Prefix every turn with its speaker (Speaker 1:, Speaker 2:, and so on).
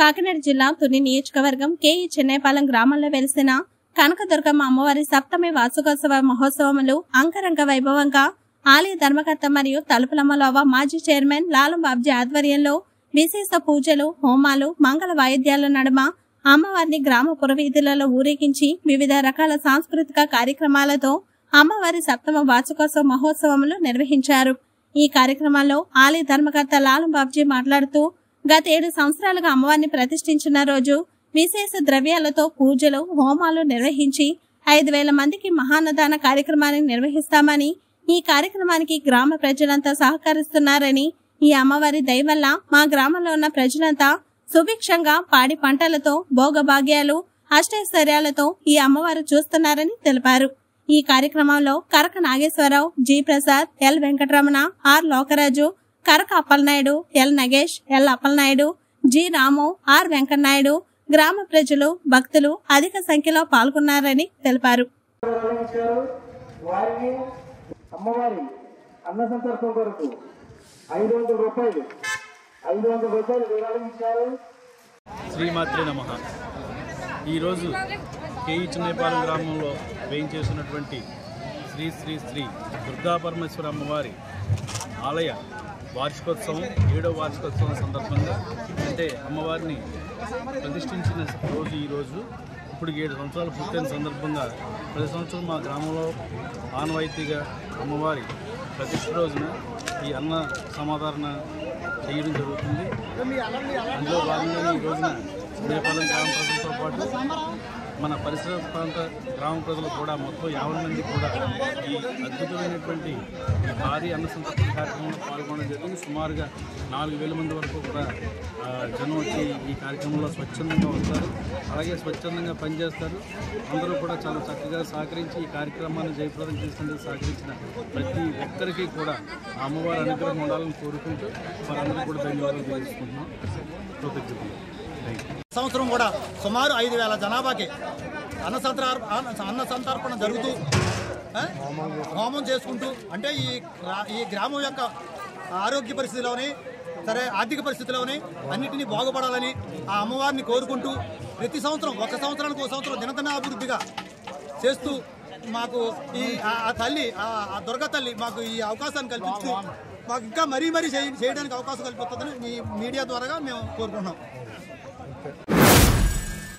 Speaker 1: కాకినాడ జిల్లా తుని నియోజకవర్గం కేఈ చెన్నైపాలెం గ్రామంలో వెలిసిన కనకదుర్గమ్మ అమ్మవారి సప్తమి వార్షికోత్సవ మహోత్సవములు అంగరంగ వైభవంగా ఆలయ ధర్మకర్త మరియు తలుపులమ్మలోవ మాజీ చైర్మన్ లాలం బాబ్జీ ఆధ్వర్యంలో విశేష పూజలు హోమాలు మంగళ వాయిద్యాల నడుమ అమ్మవారిని గ్రామ పురవీధులలో ఊరేగించి వివిధ రకాల సాంస్కృతిక కార్యక్రమాలతో అమ్మవారి సప్తమ వార్షికోత్సవ మహోత్సవములు నిర్వహించారు ఈ కార్యక్రమంలో ఆలయ ధర్మకర్త లాలం బాబ్జీ మాట్లాడుతూ గత ఏడు సంవత్సరాలుగా అమ్మవారిని ప్రతిష్ఠించిన రోజు విశేష ద్రవ్యాలతో పూజలు హోమాలు నిర్వహించి ఐదు వేల మందికి మహాన్నదాన కార్యక్రమాన్ని నిర్వహిస్తామని ఈ కార్యక్రమానికి గ్రామ ప్రజలంతా సహకరిస్తున్నారని ఈ అమ్మవారి దయ వల్ల మా గ్రామంలో ఉన్న ప్రజలంతా సుభిక్షంగా పాడి పంటలతో భోగభాగ్యాలు అష్టైశ్వర్యాలతో ఈ అమ్మవారు చూస్తున్నారని తెలిపారు ఈ కార్యక్రమంలో Karaka Nageswara Rao G Prasad L Venkataramana R Lokaraju Karaka Appalanaidu L Nagesh L Appalanaidu G Ramu R Venkatanaidu గ్రామ ప్రజలు భక్తులు అధిక సంఖ్యలో పాల్గొన్నారని తెలిపారు
Speaker 2: నిర్వహించారు వారికి అమ్మవారి అన్న సంతర్పణ కొరకు ఐదు వందల రూపాయలు ఐదు వందల రూపాయలు విరాళం ఇచ్చారు
Speaker 3: శ్రీమాత్రే నమ ఈరోజు కేఈ చిన్నపాలెం గ్రామంలో వేయించేసినటువంటి శ్రీ శ్రీ శ్రీ దుర్గా పరమేశ్వర అమ్మవారి ఆలయ వార్షికోత్సవం ఏడవ వార్షికోత్సవం సందర్భంగా అంటే అమ్మవారిని ప్రతిష్ఠించిన రోజు ఈరోజు ఇప్పుడు ఏడు సంవత్సరాలు పూర్తయిన సందర్భంగా ప్రతి సంవత్సరం మా గ్రామంలో ఆనవాయితీగా అమ్మవారి ప్రతిష్ఠ రోజున ఈ అన్న సమాధారణ చేయడం జరుగుతుంది అందులో భాగంగా ఈ రోజున నేపాలం గ్రామ ప్రజలతో పాటు మన పరిసర ప్రాంత గ్రామ ప్రజలు కూడా మొత్తం యాభై మంది కూడా ఈ అద్భుతమైనటువంటి ఈ భారీ అన్న సంతర్పణ కార్యక్రమంలో పాల్గొనడం జరిగింది సుమారుగా నాలుగు వేల మంది వరకు కూడా ఆ, జనం వచ్చి ఈ కార్యక్రమంలో స్వచ్ఛందంగా వస్తారు అలాగే స్వచ్ఛందంగా పనిచేస్తారు అందరూ కూడా చాలా చక్కగా సహకరించి ఈ కార్యక్రమాన్ని జయప్రదం చేసేందుకు సహకరించిన ప్రతి ఒక్కరికి కూడా ఆ అమ్మవారి అనుగ్రహం ఉండాలని కోరుకుంటూ వారందరూ కూడా ధన్యవాదాలు తెలియజేసుకుంటున్నాం కృతజ్ఞతలు థ్యాంక్ యూ
Speaker 4: సంవత్సరం కూడా సుమారు ఐదు వేల జనాభాకి అన్న సంతర్ అన్న సంతర్పణ జరుగుతూ ఆ, హోమం చేసుకుంటూ అంటే ఈ గ్రా- ఈ గ్రామం యొక్క ఆరోగ్య పరిస్థితిలోని సరే ఆర్థిక పరిస్థితిలోని అన్నిటినీ బాగుపడాలని ఆ అమ్మవారిని కోరుకుంటూ ప్రతి సంవత్సరం ఒక సంవత్సరానికి ఒక సంవత్సరం దినదిన అభివృద్ధిగా చేస్తూ మాకు ఈ ఆ ఆ తల్లి ఆ ఆ దుర్గా తల్లి మాకు ఈ అవకాశాన్ని కల్పిస్తూ మాకు ఇంకా మరీ మరీ చేయ- చేయడానికి అవకాశం కల్పిస్తుందని మీ మీడియా ద్వారాగా మేము కోరుకుంటున్నాం